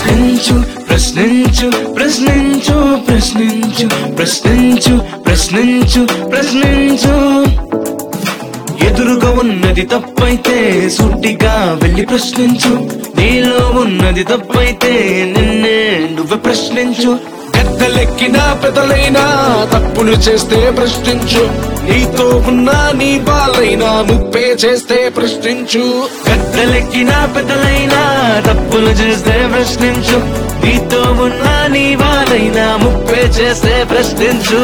ప్రశ్నించు ప్రశ్నించు ప్రశ్నించు ప్రశ్నించు ప్రశ్నించు ప్రశ్నించు ప్రశ్నించు ఎదురుగా ఉన్నది తప్పైతే సూటిగా వెళ్ళి ప్రశ్నించు నీలో ఉన్నది తప్పైతే నిన్నే నువ్వు ప్రశ్నించు పెద్దలెక్కినా పెదలైనా తప్పులు చేస్తే ప్రశ్నించు నీతో ఉన్న నీ బాలైనా ముప్పే చేస్తే ప్రశ్నించు పెద్దలెక్కినా పెద్దలైనా తప్పులు చేస్తే ప్రశ్నించు నీతో ఉన్న నీ వాళ్ళైనా ముప్పే చేస్తే ప్రశ్నించు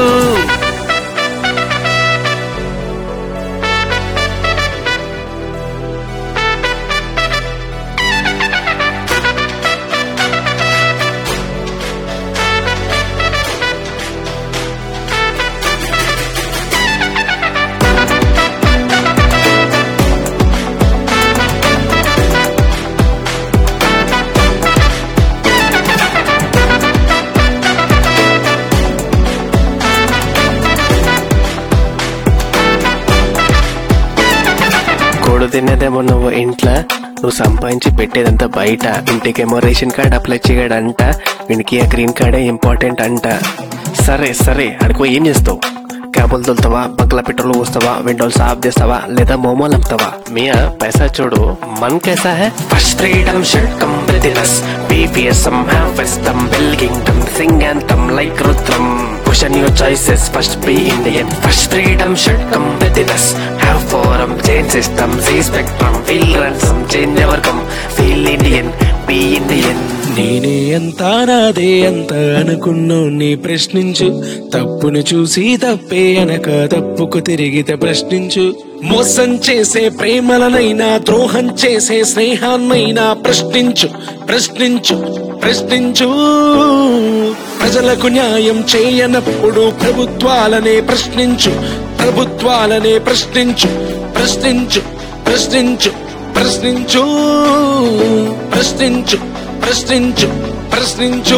కూడు తినేదేమో నువ్వు ఇంట్లో నువ్వు సంపాదించి పెట్టేదంతా బయట ఇంటికేమో రేషన్ కార్డ్ అప్లై చేయడంట వీనికి ఆ గ్రీన్ కార్డే ఇంపార్టెంట్ అంట సరే సరే అడుగు ఏం చేస్తావు క్యాబులు తొలుతావా బంక్ల పెట్రోల్ పోస్తావా విండోలు సాఫ్ చేస్తావా లేదా మోమోలు అమ్ముతావా మియా పైసా చూడు మన్ कैसा है फर्स्ट फ्रीडम शर्ट कम business BPSM have wisdom Bill Kingdom sing anthem like Rudram Question your choices first be Indian First freedom should come business Have forum change system see spectrum feel ransom change our come feel Indian be Indian నేనే ఎంత నాదే ఎంత అనుకున్నావు నీ ప్రశ్నించు తప్పును చూసి తప్పే అనక తప్పుకు తిరిగితే ప్రశ్నించు మోసం చేసే ప్రేమలనైనా ద్రోహం చేసే స్నేహాన్నైనా ప్రశ్నించు ప్రశ్నించు ప్రశ్నించు ప్రజలకు న్యాయం చేయనప్పుడు ప్రభుత్వాలనే ప్రశ్నించు ప్రభుత్వాలనే ప్రశ్నించు ప్రశ్నించు ప్రశ్నించు ప్రశ్నించు ప్రశ్నించు ప్రశ్నించు ప్రశ్నించు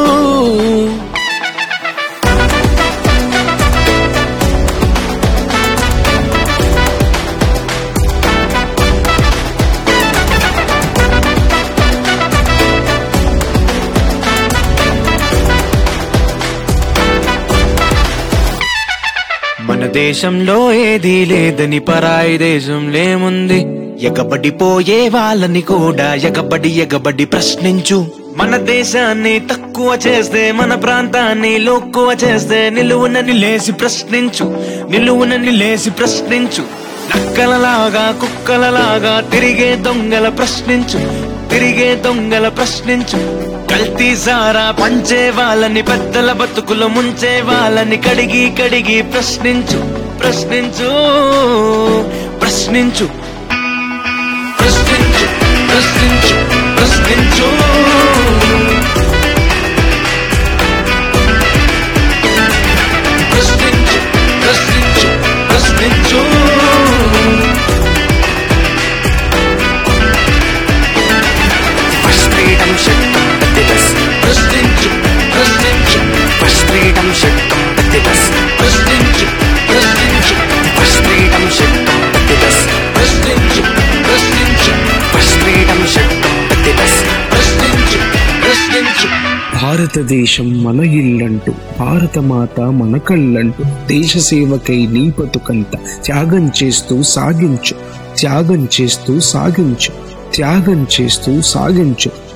మన దేశంలో ఏదీ లేదని పరాయి దేశంలేముంది ఎగబడిపోయే వాళ్ళని కూడా ఎగబడి ఎగబడి ప్రశ్నించు మన దేశాన్ని తక్కువ చేస్తే మన ప్రాంతాన్ని లోక్కువ చేస్తే నిలువున నిలేసి ప్రశ్నించు నిలువున నిలేసి ప్రశ్నించు నక్కలలాగా కుక్కలలాగా తిరిగే దొంగల ప్రశ్నించు తిరిగే దొంగల ప్రశ్నించు కల్తీ సారా పంచే వాళ్ళని పెద్దల బతుకులు ముంచే వాళ్ళని కడిగి కడిగి ప్రశ్నించు ప్రశ్నించు ప్రశ్నించు ప్రశ్నించు ప్రశ్నించు ప్రశ్నించు ప్రశ్నించు ప్రశ్నించు ప్రశ్నించు First freedom should come business ప్రశ్నించు ప్రశ్నించు First freedom should come business ప్రశ్నించు ప్రశ్నించు First freedom should come business ప్రశ్నించు ప్రశ్నించు First freedom should come business ప్రశ్నించు ప్రశ్నించు భారతదేశం మన ఇల్లంటూ భారతమాత మన కళ్ళంటూ దేశ సేవకై నీ బతుకంత త్యాగం చేస్తూ సాగించు త్యాగం చేస్తూ సాగించు త్యాగం చేస్తూ సాగించు